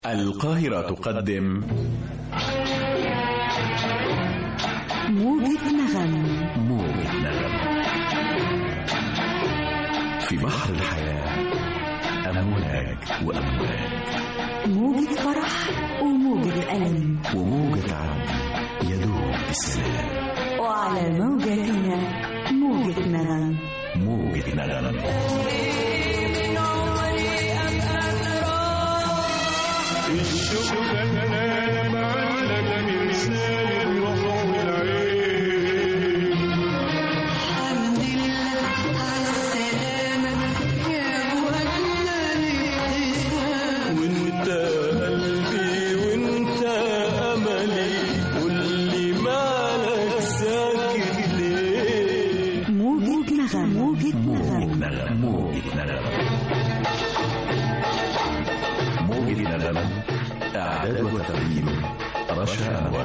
القاهرة تقدم موجة نغم موجة نغم في بحر الحياة أمواج وأمواج موجة فرح وموجة ألم وموجة عدل يدوب بالسلام وعلى موجتنا موجة نغم موجة نغم الشوق انا معلق من لسان الروح والعين الحمد لله على السلامة يا مهلا الابتسام وانت قلبي وانت املي قول لي مالك ساكت ليه موجة نغم موجة موجة نغم نغم موجة نغم موجة نغم إعداد وتقديم رشا أنور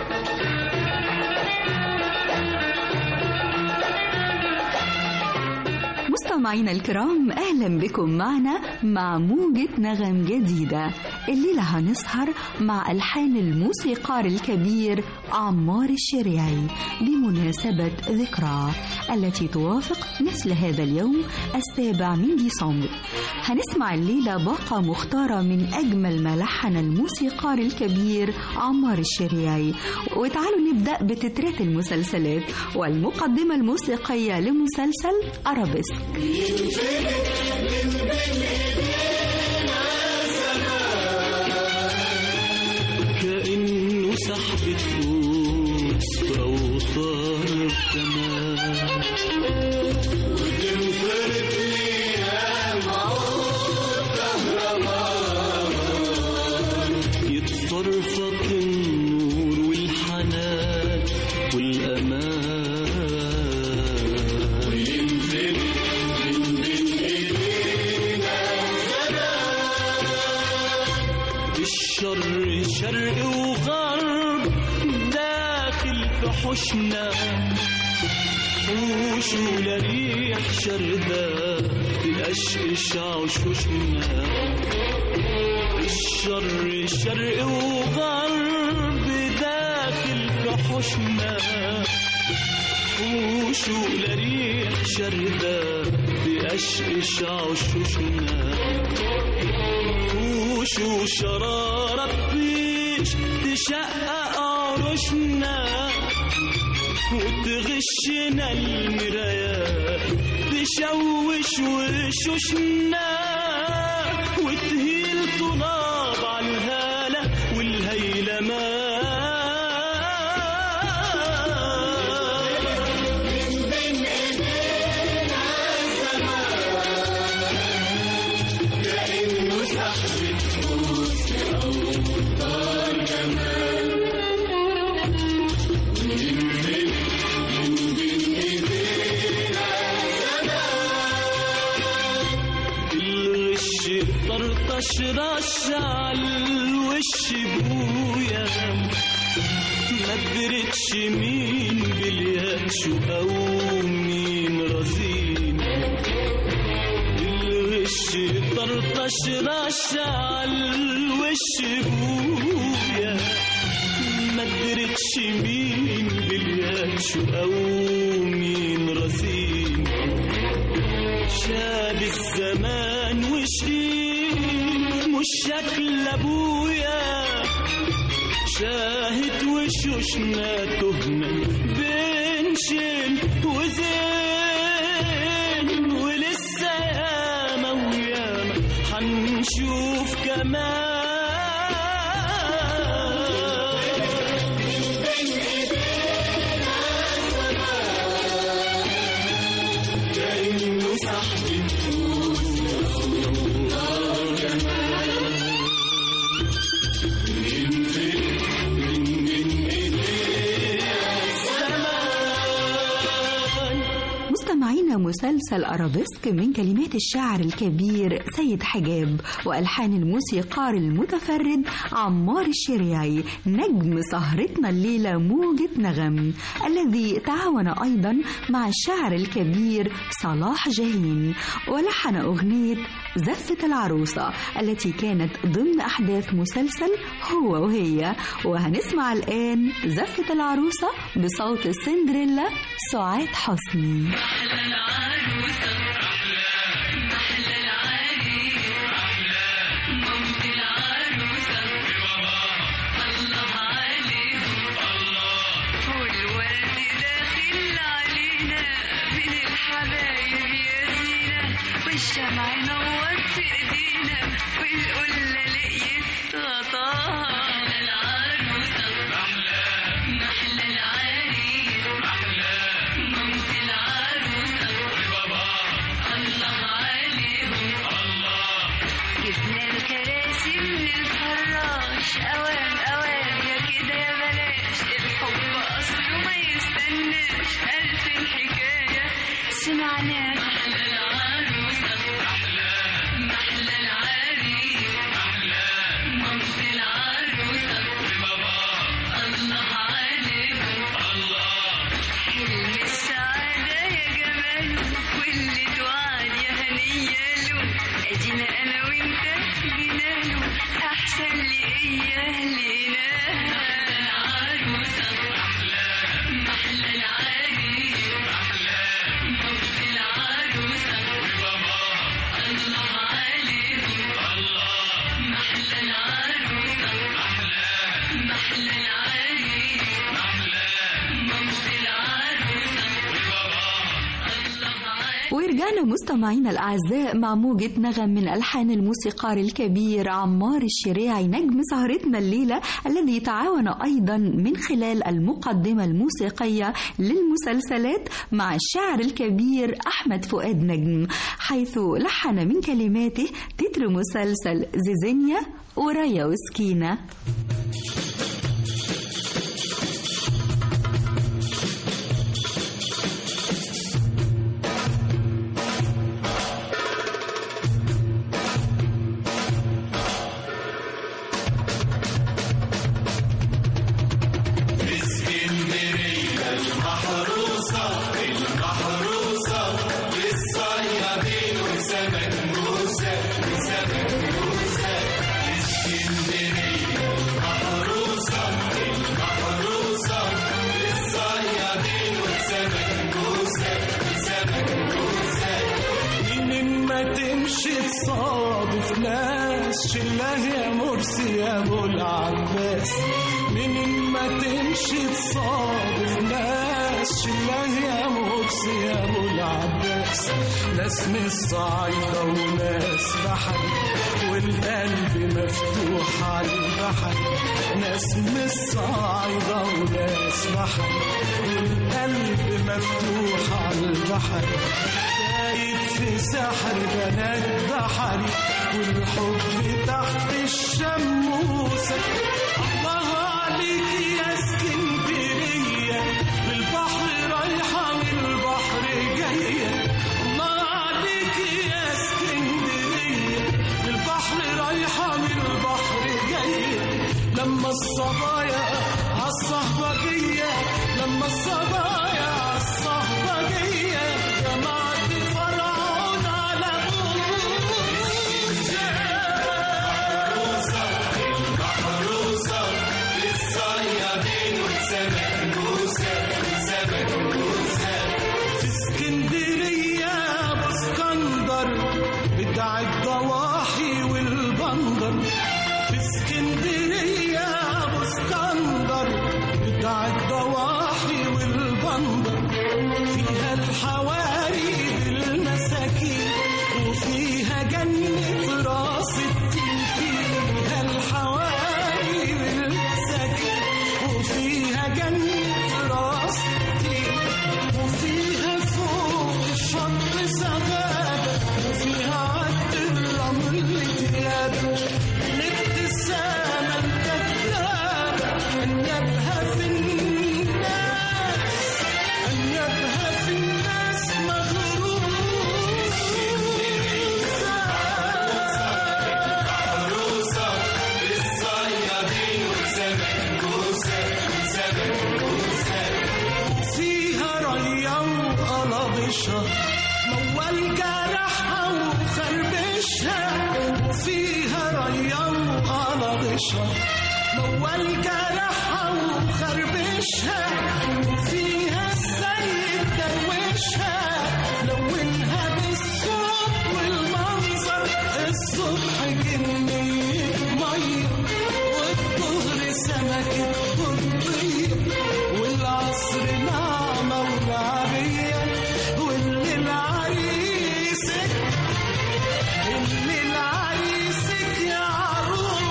مستمعينا الكرام أهلا بكم معنا مع موجة نغم جديدة الليلة هنسهر مع ألحان الموسيقار الكبير عمار الشريعي بمناسبة ذكراه التي توافق مثل هذا اليوم السابع من ديسمبر هنسمع الليلة باقة مختارة من أجمل ما لحن الموسيقار الكبير عمار الشريعي وتعالوا نبدأ بتترات المسلسلات والمقدمة الموسيقية لمسلسل أرابيسك كأنه سحبة فلوس بأوتار كمان وتنفرد ليها يتفرفط النور والحنان والأمان وينزل من بين إيدينا الشر شرق وغرب داخل في حوشنا حوش ولريح شردة تقشقش عشوشنا الشر شرق وغرب داخل في حوشنا حوش ولريح شردة تقشقش عشوشنا وش وشرارة بيش تشقق عروشنا وتغشنا المرايات تشوش وشوشنا وتهيل طناب على الهالة والهيلمان الغش طرطش رش على الوش بويا ما درتش مين بالياش او مين رزين الغش طرطش رش على الوش بويا ما درتش مين بالياش او مين رزين شاب الزمان وشقيق مش شكل ابويا شاهد وشوشنا تهنا بين شين وزين ولسه ياما وياما حنشوف كمان كأنه سحب مستمعينا مسلسل أرابيسك من كلمات الشاعر الكبير سيد حجاب وألحان الموسيقار المتفرد عمار الشريعي نجم سهرتنا الليلة موجة نغم الذي تعاون أيضا مع الشاعر الكبير صلاح جاهين ولحن أغنية زفة العروسة التي كانت ضمن أحداث مسلسل هو وهي وهنسمع الآن زفة العروسة بصوت السندريلا سعاد حسني والورد داخل علينا من الحبايب يا زينة والشمع نور في ايدينا والقلة لقيت غطاها محلى العروسة محلى محلى العريس محلى مامت العروسة وبابا الله عليهم الله جبنا الكراسي من الفراش اوام اوام يا كده يا بلاش الحب اصله ما يستناش الف الحكايه سمعناها محلى العروسه محلى محلى العريس محلى مامت العروسه وبابا الله عليهم الله حلم السعادة يا جماله واللي توعد يا هنياله ادينا انا وانت جناله احسن لي اياه لقيناها العروسة محلى محلى العريس محلى موت العروسة وبابا الله عليهم الله محلى العروسة محلى محلى العريس محلى موت العروسة وبابا الله عليهم ورجعنا مستمعينا الأعزاء مع موجة نغم من ألحان الموسيقار الكبير عمار الشريعي نجم سهرتنا الليلة الذي تعاون أيضا من خلال المقدمة الموسيقية للمسلسلات مع الشاعر الكبير أحمد فؤاد نجم حيث لحن من كلماته تتر مسلسل زيزينيا ورايا وسكينة منين ما تمشي تصادف ناس شله يا مرسي يا ابو العباس منين ما تمشي تصادف ناس شله يا مرسي يا ابو العباس ناس من الصعيدة وناس بحر والقلب مفتوح على البحر ناس من الصعيدة وناس بحر والقلب مفتوح على البحر دايب في سحر بنات بحري والحب تحت الشموسة الله عليك يا اسكندرية للبحر رايحة والبحر جاية الله عليك يا اسكندرية للبحر رايحة والبحر جاية لما الصبايا عالصهبجية لما الصبايا عالصهبجية جمعت فرعون على في اسكندرية أبو اسكندر بدع الضواحي والبندر في اسكندرية أبو اسكندر بدع الضواحي والبندر فيها الحواري بالمساكين وفيها جنة راس التين فيها الحواري بالمساكين وفيها جنة راس التين وفيها فوق الشط سغابة وفيها عد الرمل تيابة الابتسامة الكذابة أنيابها في الناس أنيابها في الناس فيها ريا وقلبشها موال جرحها وخربشها واشرب موال جرحها وخربشها فيها السيد دروشها لونها بالصوت والمنظر الصبح جنية مية والظهر سمكة خطية والعصر نعمة ونعرية والليل عريسك الليل عريسك يا عروس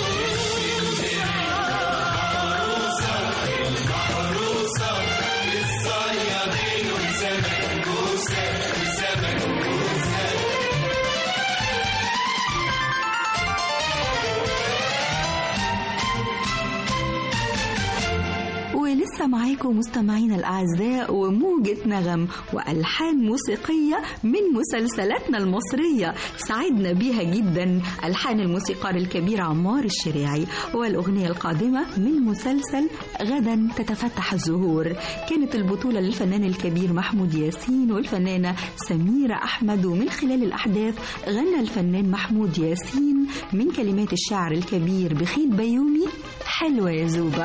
ولسه معاكم مستمعينا الأعزاء وموجة نغم وألحان موسيقية من مسلسلاتنا المصرية سعدنا بيها جدا ألحان الموسيقار الكبير عمار الشريعي والأغنية القادمة من مسلسل غدا تتفتح الزهور كانت البطولة للفنان الكبير محمود ياسين والفنانة سميرة أحمد ومن خلال الأحداث غنى الفنان محمود ياسين من كلمات الشاعر الكبير بخيت بيومي حلوة يا زوبة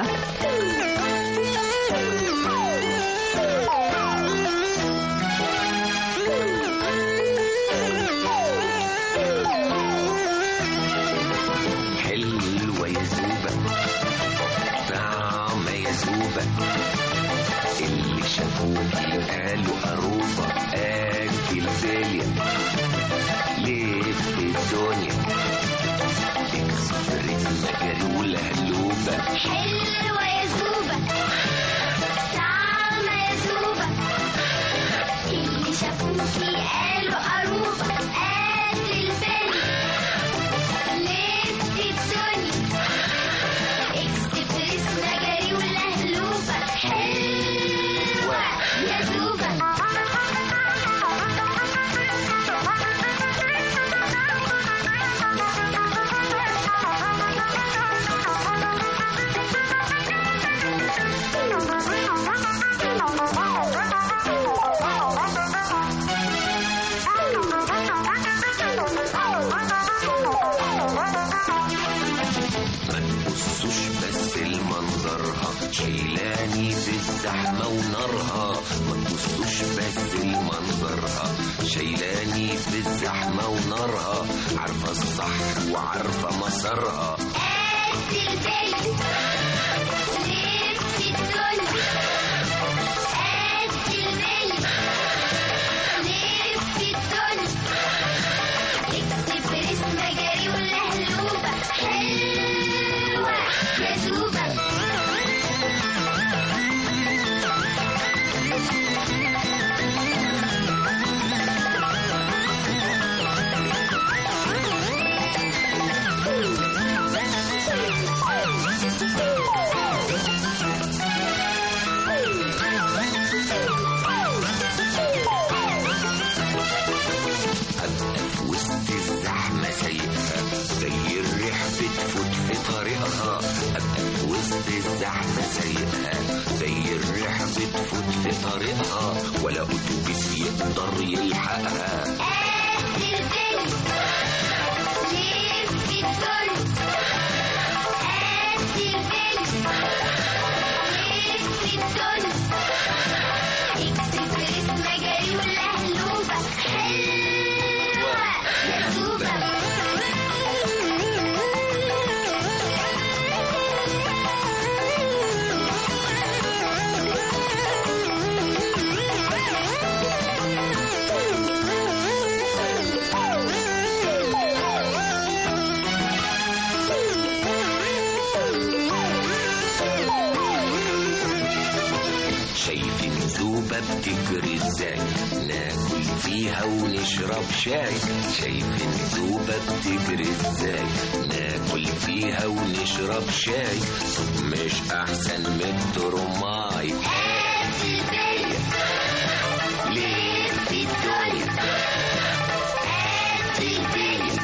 حلوة يا زوبة طعمة يا زوبة اللي شافوكي قالوا أروبة أكل باليا لف الدنيا اكسرت مجلولة هلوبة حلوة يا زوبة طعمة يا زوبة اللي شافوكي قالوا أروبة قد الفيلم لفت الدنيا اكسبريس مجاري ولهلوبة حلوة يا زوبة ما تبصوش بس لمنظرها شيلاني بالزحمة ونارها ما تبصوش بس لمنظرها شيلاني بالزحمة ونارها عارفة الصح وعارفة مسارها قد الفيلم لفت الدنيا قد الفيلم لفت الدنيا اكسبريس مجاري ولهلوبة حلوة يا زوبة أبقى في وسط الزحمة سايقها زي الريح بتفوت في طريقها أبقى في وسط الزحمة سايقها زي الريح بتفوت في طريقها ولا أتوبيس يقدر يلحقها قد الفيلم لفت الدنيا قد الفيلم لفت الدنيا اكسبريس مجاري ولهلوبة حلوة يا زوبة شايفين زوبة بتجري ازاي ناكل فيها ونشرب شاي شايفين زوبة بتجري ازاي ناكل فيها ونشرب شاي مش احسن من الترماي قد الفيلم ليه في الدنيا قد الفيلم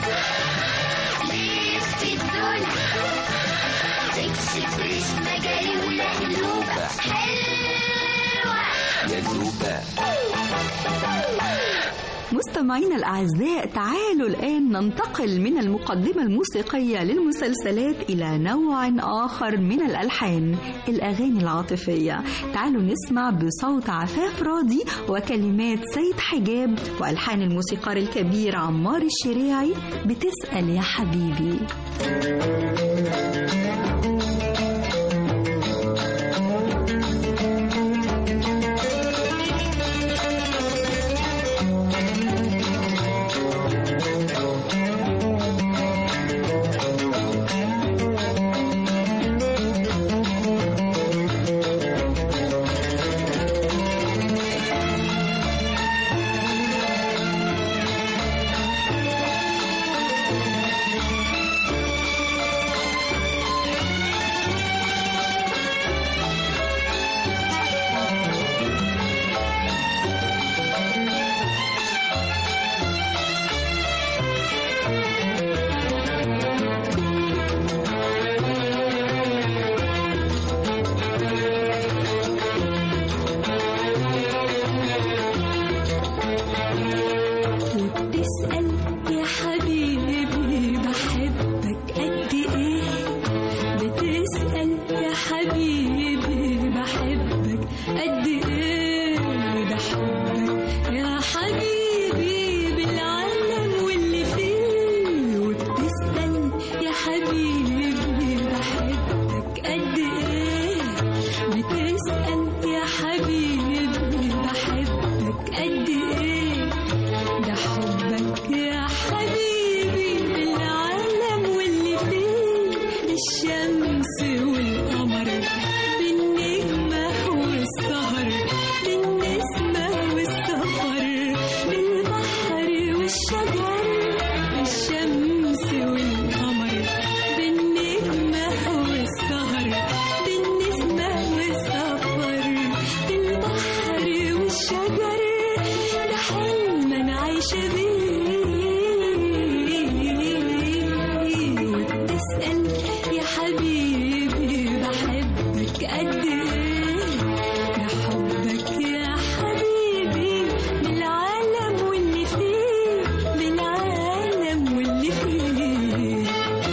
لفت الدنيا اكسبريس مجاري ولهلوبة حلوة يا زوبة مستمعينا الأعزاء تعالوا الآن ننتقل من المقدمة الموسيقية للمسلسلات إلى نوع آخر من الألحان الأغاني العاطفية تعالوا نسمع بصوت عفاف راضي وكلمات سيد حجاب وألحان الموسيقار الكبير عمار الشريعي بتسأل يا حبيبي وبتسأل يا حبيبي بحبك قد ايه بتسأل يا حبيبي بحبك قد ايه ده حبك يا حبيبي بالعالم واللي فيه وبتسأل يا حبيبي بحبك قد ايه بتسأل يا حبيبي بحبك قد ايه ده حبك يا حبيبي بالعالم واللي فيه الشمس والقمر بالنجمة والسهر بالنسمة والسفر بالبحر والشجر الشمس والقمر بالنجمة والسهر بالنسمة والسفر بالبحر والشجر ده حلم انا عايشة بيه وبتسأل يا حبيبي بحبك قد ايه ده حبك يا حبيبي بالعالم واللي فيه بالعالم واللي فيه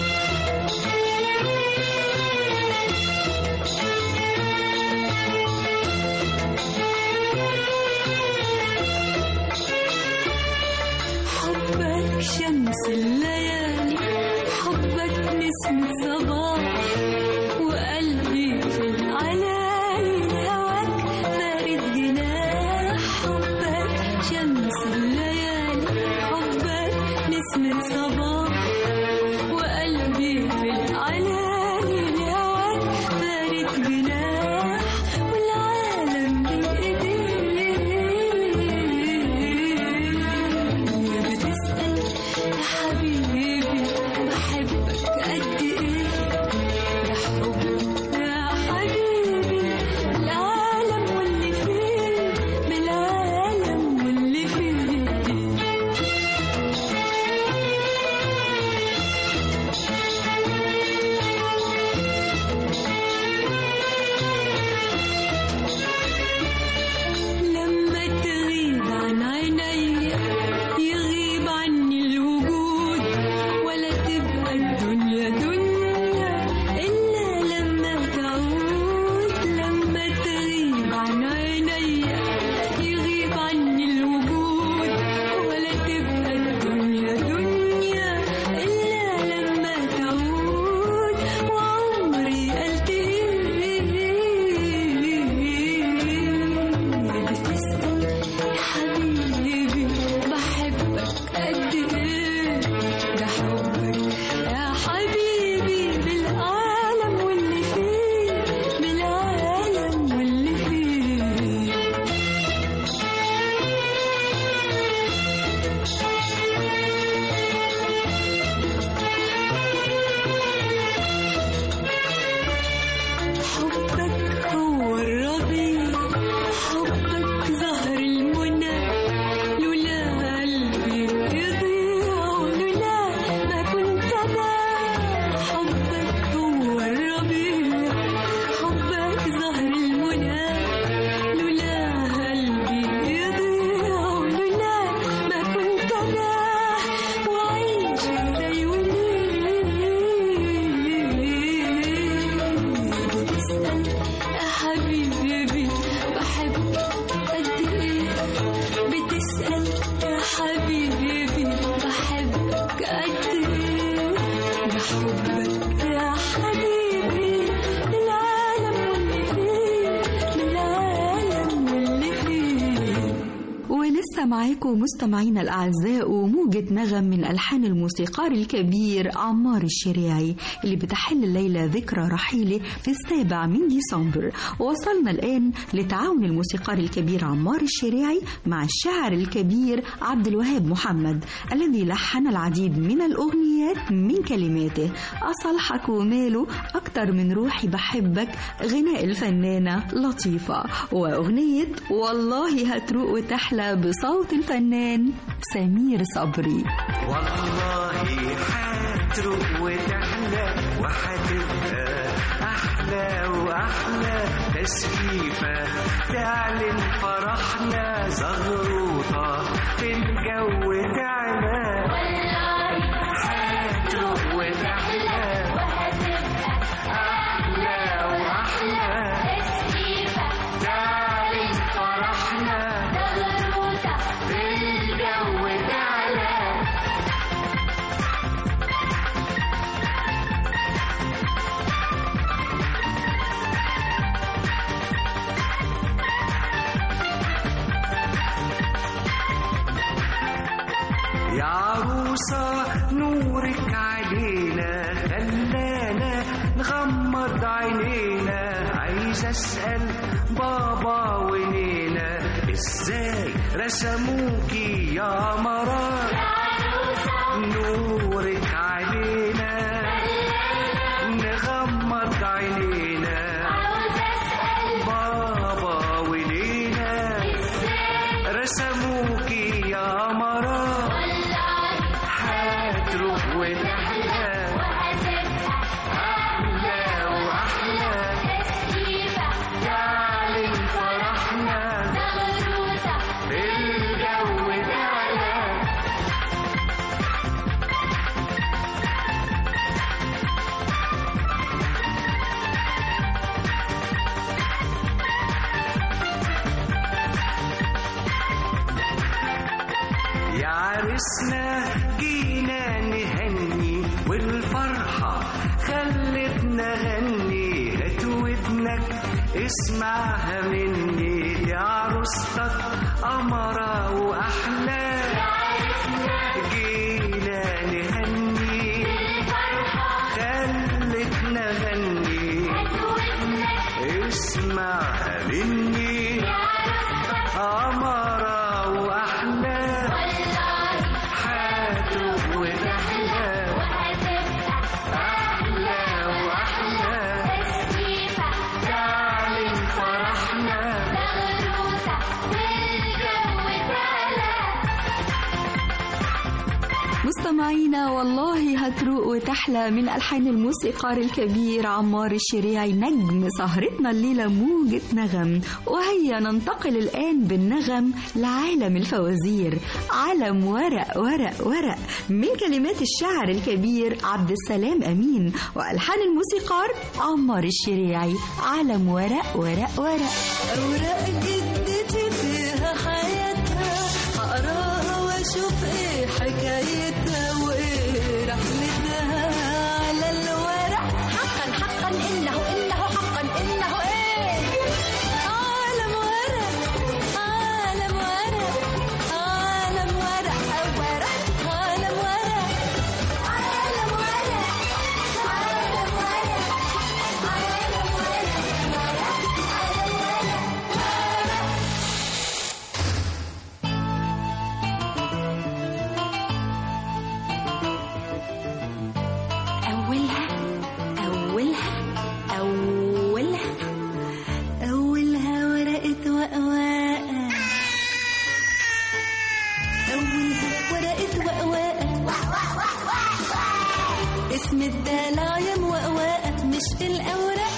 حبك شمس الليالي حبك نسمة صباح وقلبي في العلالي هواك فارد جناح حبك شمس الليالي حبك نسمة صباح وقلبي في العلالي هواك فارد جناح والعالم بين ايديك بتسأل يا حبيبي بحبك قد ايه ده معاكم مستمعينا الأعزاء وموجة نغم من ألحان الموسيقار الكبير عمار الشريعي اللي بتحل الليلة ذكرى رحيله في السابع من ديسمبر وصلنا الآن لتعاون الموسيقار الكبير عمار الشريعي مع الشاعر الكبير عبد الوهاب محمد الذي لحن العديد من الأغنيات من كلماته أصلحك وماله أكتر من روحي بحبك غناء الفنانة لطيفة وأغنية والله هتروق وتحلى بصوت الفنان سمير صبري والله حتروق وتحلى وحتبقى أحلى وأحلى تسقيفة تعلن فرحنا زغروطة في الجو تعلى حتروق وتحلى أحلى وأحلى تعلن فرحنا في الجو تعلى يا عروسة نورك علينا خلانا نغمض عينينا عايز أسأل بابا ونينا ازاي رسموكي يا مرار نورك علينا نغمض عينينا بابا ونينا رسموكي يا مرار هتروح وتحلى أحلى وأحلى تعلن فرحنا الجو تعلى يا عرسنا جينا نهني والفرحة خلتنا غني هات ودنك اسمعها مني دي عروستك قمرة وأحلى جينا نهني خلتنا غني اسمعها مني قمرة وأحلى حاتب وتحلى أحلى وأحلى تعلن فرحنا مستمعينا والله هتروق وتحلى من ألحان الموسيقار الكبير عمار الشريعي نجم سهرتنا الليلة موجة نغم وهيا ننتقل الآن بالنغم لعالم الفوازير عالم ورق ورق ورق من كلمات الشاعر الكبير عبد السلام أمين وألحان الموسيقار عمار الشريعي عالم ورق ورق ورق أوراق جدتي فيها حياتها هقراها وأشوف إيه حكايتها وإيه رحلتها على الورق حقا حقا إنه إنه حقا إنه إيه عالم ورق عالم ورق عالم ورق ورق عالم ورق عالم ورق عالم ورق عالم أولها أولها أولها أولها ورقة وقواقة أولها ورقة وقواقة اسم الدلع يا موقواقة مش في الأوراق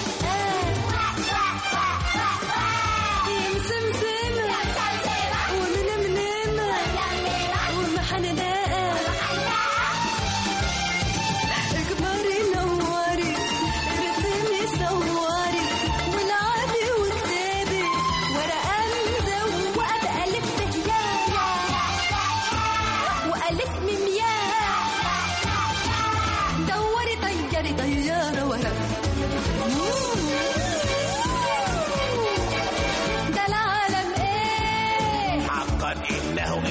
يا مسمسمة ومنمنمة ومحندقة اكبري نوري رسمي صوري والعبي وكتابي ورقة مزوقة بألف يا وألف ميم يا دوري طيري طيارة ورق ده العالم ايه حقا إنه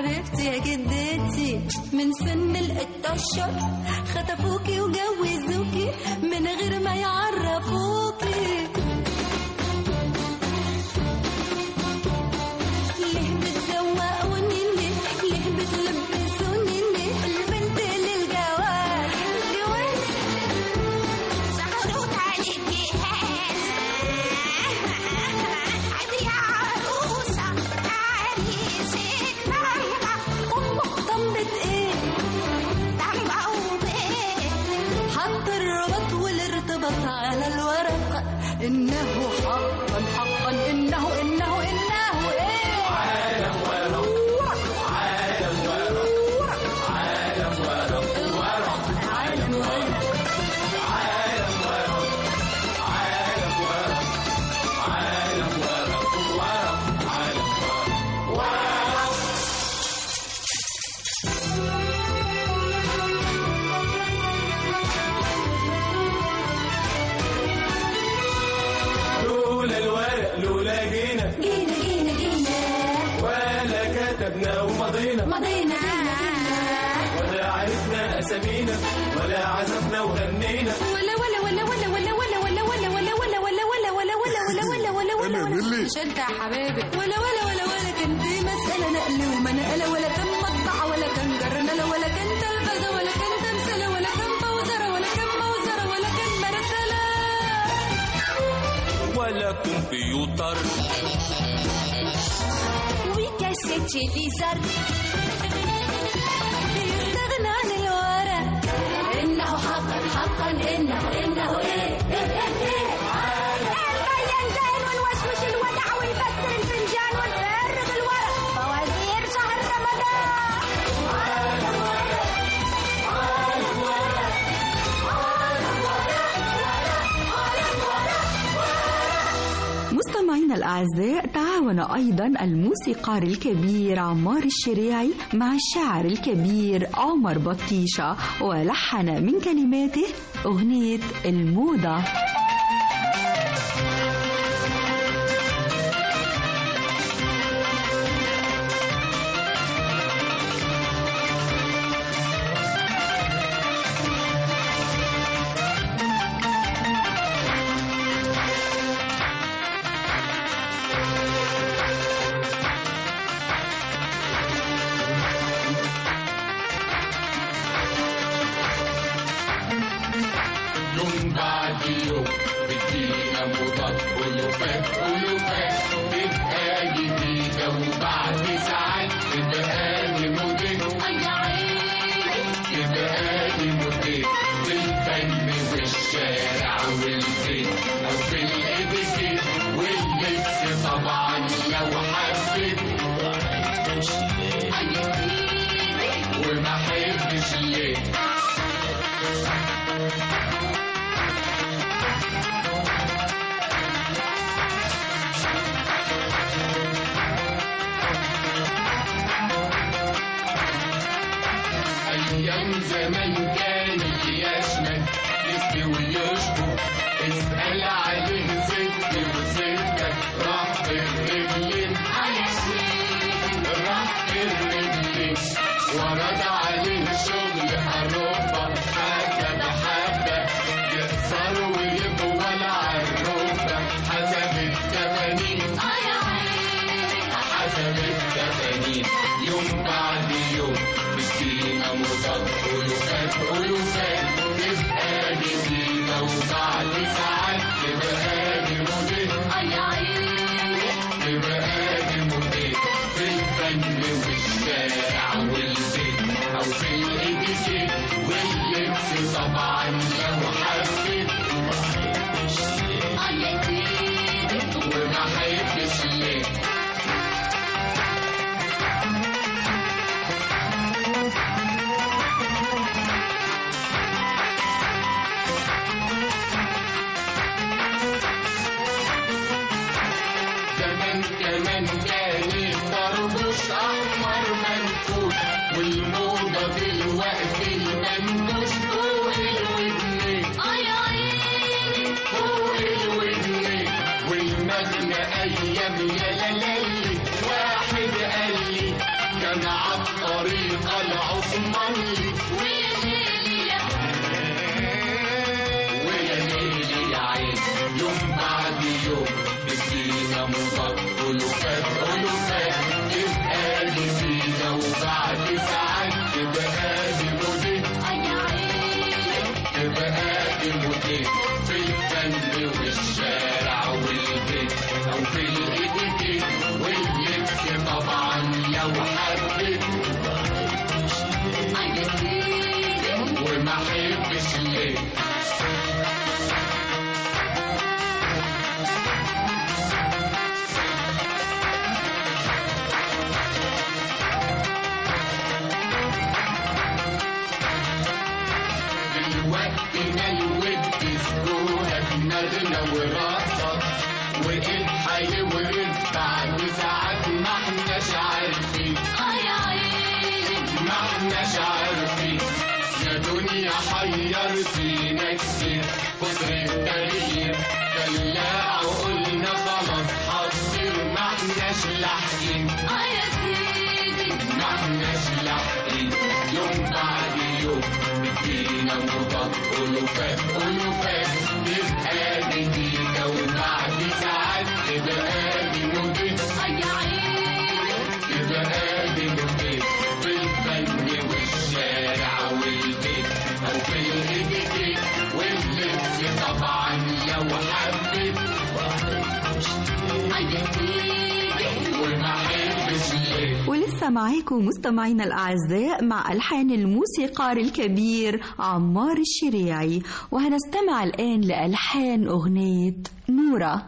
حبيبتي يا جدتي من سن الاتاشر خطفوكي وجوزوكي من غير ما يعرفوكي ليه بتزوقوني ليه ليه بتلبسوني ليه البنت للجواز جواز مبروك عليك جهاز عادي يا عروسة عريسك طنطا طنبة ايه طنطا وبيه حط الرباط والارتباط على الورق انه حقا حقا انه انه انه ايه عالم ورق عالم ورق عالم ورق الورق عالم ورق لولا الورق لولا جينا جينا جينا جينا ولا كتبنا ومضينا مضينا ولا عرفنا اسامينا ولا عزفنا وغنينا ولا ولا ولا ولا ولا ولا ولا ولا ولا ولا ولا ولا ولا ولا ولا ولا ولا ولا ولا مش انت يا حبيبي ولا ولا ولا ولا كان في مسألة نقل وما نقلة ولا كان مطبعة ولا كان جرنلة ولا كان تلفزة ولا كان تمثيلة ولا كان بوزرة ولا كان موزرة ولا كان مرسلة ولا كمبيوتر وكاسيت تلفزيون يستغنى عن الورق إنه حقا حقا إنه إنه إيه إيه إيه إيه البينتين والوشوش الودع والبسر الفنجان والفرغ الورق فوازير شهر رمضان مستمعينا الأعزاء تعاون أيضا الموسيقار الكبير عمار الشريعي مع الشاعر الكبير عمر بطيشة ولحن من كلماته أغنية الموضة يوم بعد يوم بتجينا مضاد ألوفات ألوفات تبقى جديدة وبعد ساعات تبقى لي موديل تبقى لي موديل في الفن والشارع والبيت أو في الإديكيت واللبس طبعا لو حبيت وما حبش ليه أيام زمان كان يشمل يسقي ويشكو اسأل عليه ست وستك راح الرجلين راح الرجلين ورد عليه شغل أروبة حتى بحبة يقصر ويطول عالركبة حسب التمانين حسب التفانين يوم بعد يوم مسكينة مضاد ألوفات ألوفات تبقى جديدة وبعد ساعات تبقى دي موديل تبقى دي موديل في الفن والشارع والبيت أو في الإتيكيت واللبس طبعا لو حبيت وما حبش ليه زمان كمان كان الطربوش أحمر منفوش والموضة دلوقتي المندوش فوق الودنين فوق الودنين والمغنى أيام يا لالي واحد قال لي كان عبد تضمن لي ويا ليلي يا ويا ليلي يا عين يوم بعد يوم بسينا مضاد ألوفات ألوفات تبقى لي فينا وبعد ساعات تبقى لي مدير تبقى لي مدير في الفن والشارع والبيت أو في الإيديكيت واللبس طبعا لو حبيت وما حبش ليه دلوقتي نلود سكونة دماغنا وراسة وإيه هيورد بعد ساعات ما احناش عارفين ما احناش عارفين يا دنيا حيرتينا كتير كتر التغيير دلع وقلنا خلاص حصير ما احناش لاحقين ما احناش لاحقين يوم بعد يوم بتجينا مضاد ألوفات ألوفات تبقى جديدة وبعد ساعات تبقى دي مدير تبقى دي مدير في الفن والشارع والبيت أو في الإيديكيت واللبس طبعا لو حبيت وما حبش ليه ولسه معاكم مستمعينا الأعزاء مع ألحان الموسيقار الكبير عمار الشريعي وهنستمع الآن لألحان أغنية نورة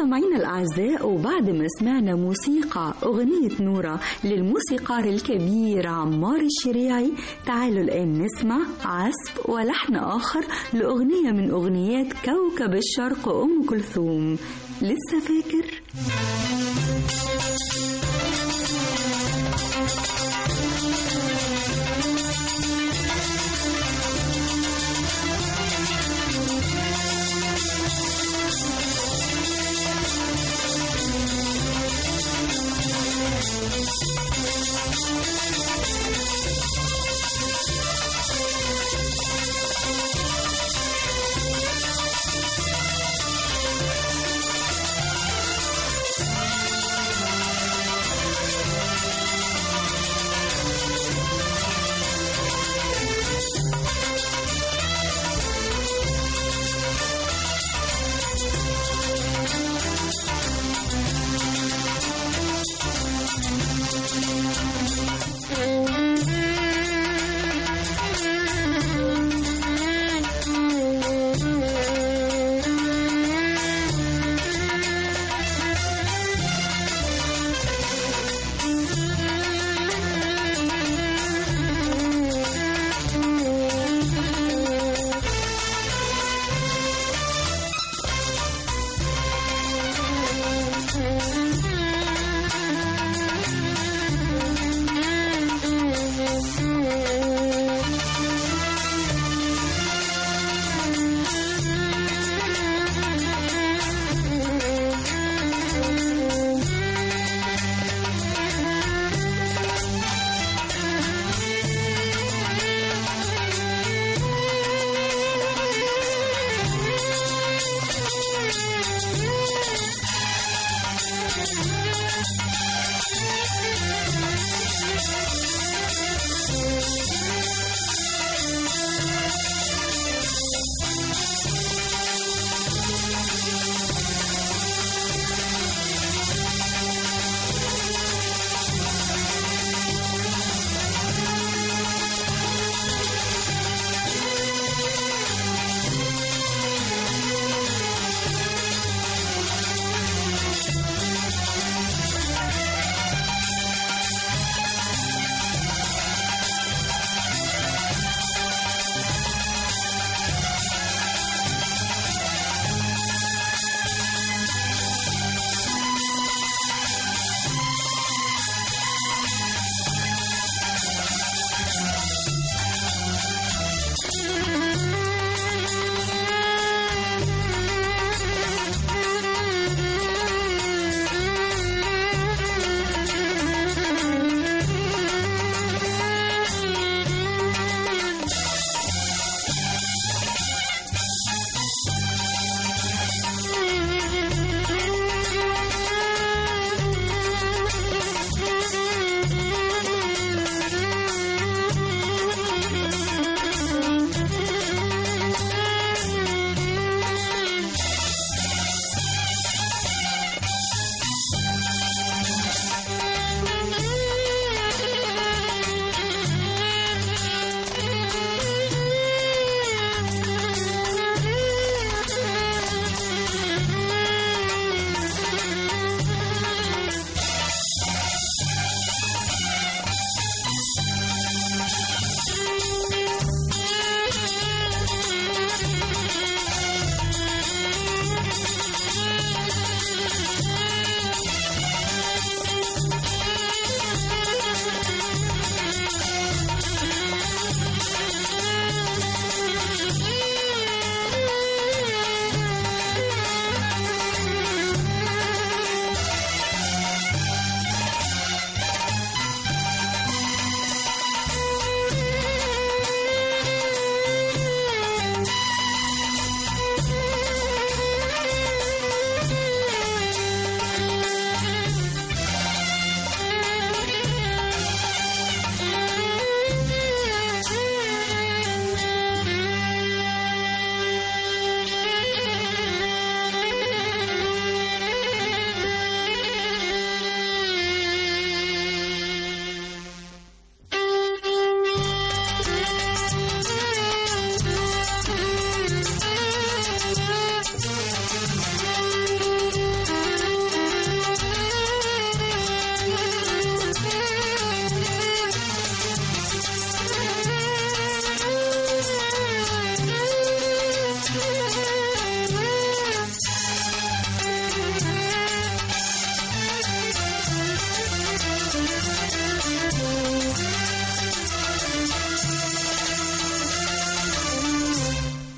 مستمعينا الأعزاء وبعد ما سمعنا موسيقى أغنية نورة للموسيقار الكبير عمار الشريعي تعالوا الآن نسمع عزف ولحن آخر لأغنية من أغنيات كوكب الشرق أم كلثوم لسه فاكر؟ Thank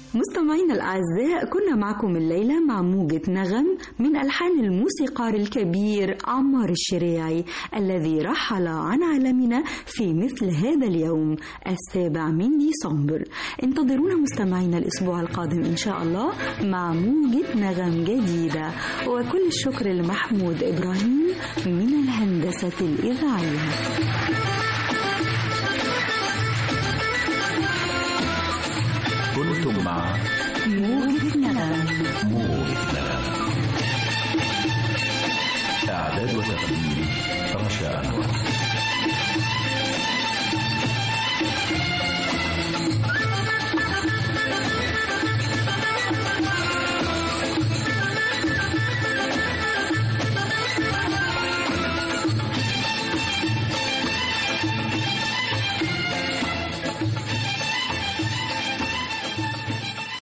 مستمعينا الأعزاء كنا معكم الليلة مع موجة نغم من ألحان الموسيقار الكبير عمار الشريعي الذي رحل عن عالمنا في مثل هذا اليوم السابع من ديسمبر انتظرونا مستمعينا الأسبوع القادم إن شاء الله مع موجة نغم جديدة وكل الشكر لمحمود إبراهيم من الهندسة الإذاعية كنتم مع موجة نغم موجة نغم إعداد وتقديم رشا أنور